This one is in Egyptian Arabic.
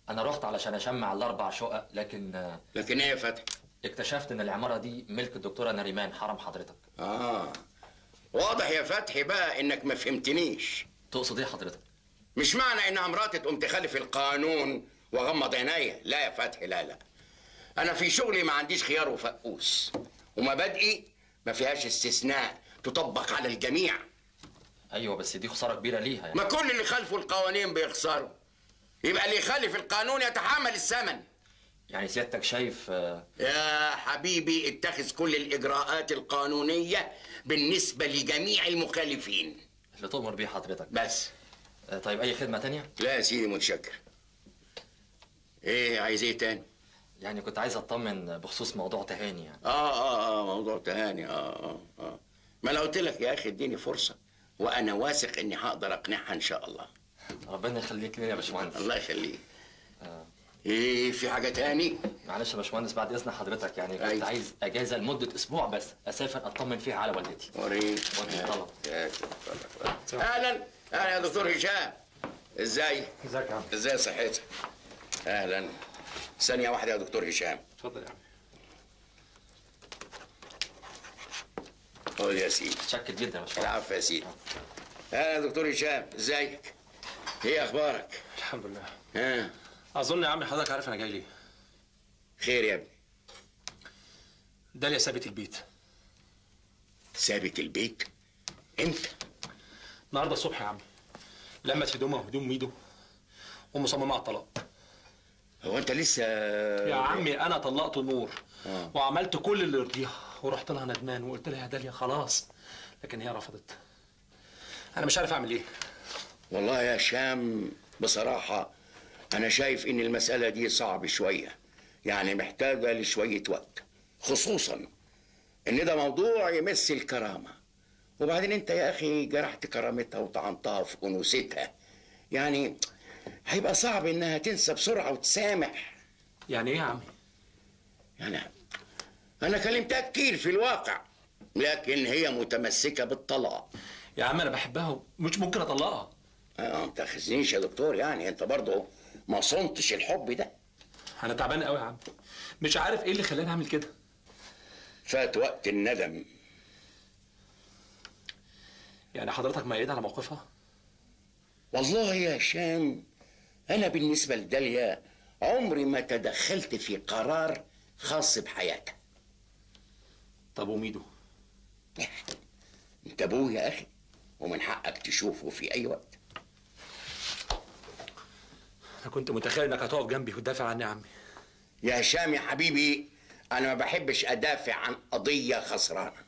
انا رحت علشان اشمع الاربع شقق لكن آه، لكن ايه يا فتحي اكتشفت ان العماره دي ملك الدكتوره نريمان حرم حضرتك اه واضح يا فتحي بقى انك ما فهمتنيش تقصد ايه حضرتك مش معنى انها مراتي تقوم تخالف القانون واغمض عينيا لا يا فتحي لا لا انا في شغلي ما عنديش خيار وفقوس ومبادئي ما فيهاش استثناء تطبق على الجميع ايوه بس دي خساره كبيره ليها يعني ما كل اللي خالفوا القوانين بيخسروا يبقى اللي يخالف القانون يتحمل الثمن يعني سيادتك شايف آه، يا حبيبي اتخذ كل الاجراءات القانونيه بالنسبه لجميع المخالفين اللي تؤمر بيه حضرتك بس آه، طيب اي خدمه تانية لا يا سيدي متشكر ايه عايز ايه تاني يعني كنت عايز اطمن بخصوص موضوع تهاني يعني اه اه اه موضوع تهاني اه اه اه ما انا قلت لك يا اخي اديني فرصه وانا واثق اني هقدر اقنعها ان شاء الله ربنا يخليك ليا يا باشمهندس الله يخليك آه. ايه في حاجه تاني معلش يا باشمهندس بعد اذن حضرتك يعني كنت أيوة. عايز اجازه لمده اسبوع بس اسافر اطمن فيها على والدتي وريني ودي الطلب. يا سيدي، اتفضل. اهلا اهلا يا دكتور هشام ازاي ازيك يا عم ازاي صحتك اهلا ثانيه واحده يا دكتور هشام اتفضل يا عم قول يا سيدي متشكر جدا يا باشمهندس العفو يا سيدي اهلا يا دكتور هشام ازيك ايه اخبارك الحمد لله ها اظن يا عم حضرتك عارف انا جاي ليه خير يا ابني داليا سابت البيت سابت البيت امتى النهارده الصبح يا عم لمت هدومها وهدوم ميدو ومصممه على الطلاق هو انت لسه يا عمي انا طلقت نور آه. وعملت كل اللي يرضيها ورحت لها ندمان وقلت لها يا داليا خلاص لكن هي رفضت انا مش عارف اعمل ايه والله يا هشام بصراحة أنا شايف إن المسألة دي صعب شوية يعني محتاجة لشوية وقت خصوصا إن ده موضوع يمس الكرامة وبعدين أنت يا أخي جرحت كرامتها وطعنتها في أنوثتها يعني هيبقى صعب إنها تنسى بسرعة وتسامح يعني ايه يا عمي يعني أنا كلمتها كتير في الواقع لكن هي متمسكة بالطلاق يا عم انا بحبها ومش ممكن اطلقها آه، ما تاخذنيش يا دكتور يعني أنت برضه ما صنتش الحب ده انا تعبان قوي يا عم مش عارف ايه اللي خلاني اعمل كده فات وقت الندم يعني حضرتك مؤيد على موقفها والله يا هشام أنا بالنسبة لداليا عمري ما تدخلت في قرار خاص بحياتها طب وميدو أنت أبوه يا أخي ومن حقك تشوفه في أي وقت انا كنت متخيل انك هتقف جنبي وتدافع عني يا عمي يا هشام يا حبيبي أنا ما بحبش أدافع عن قضية خسرانة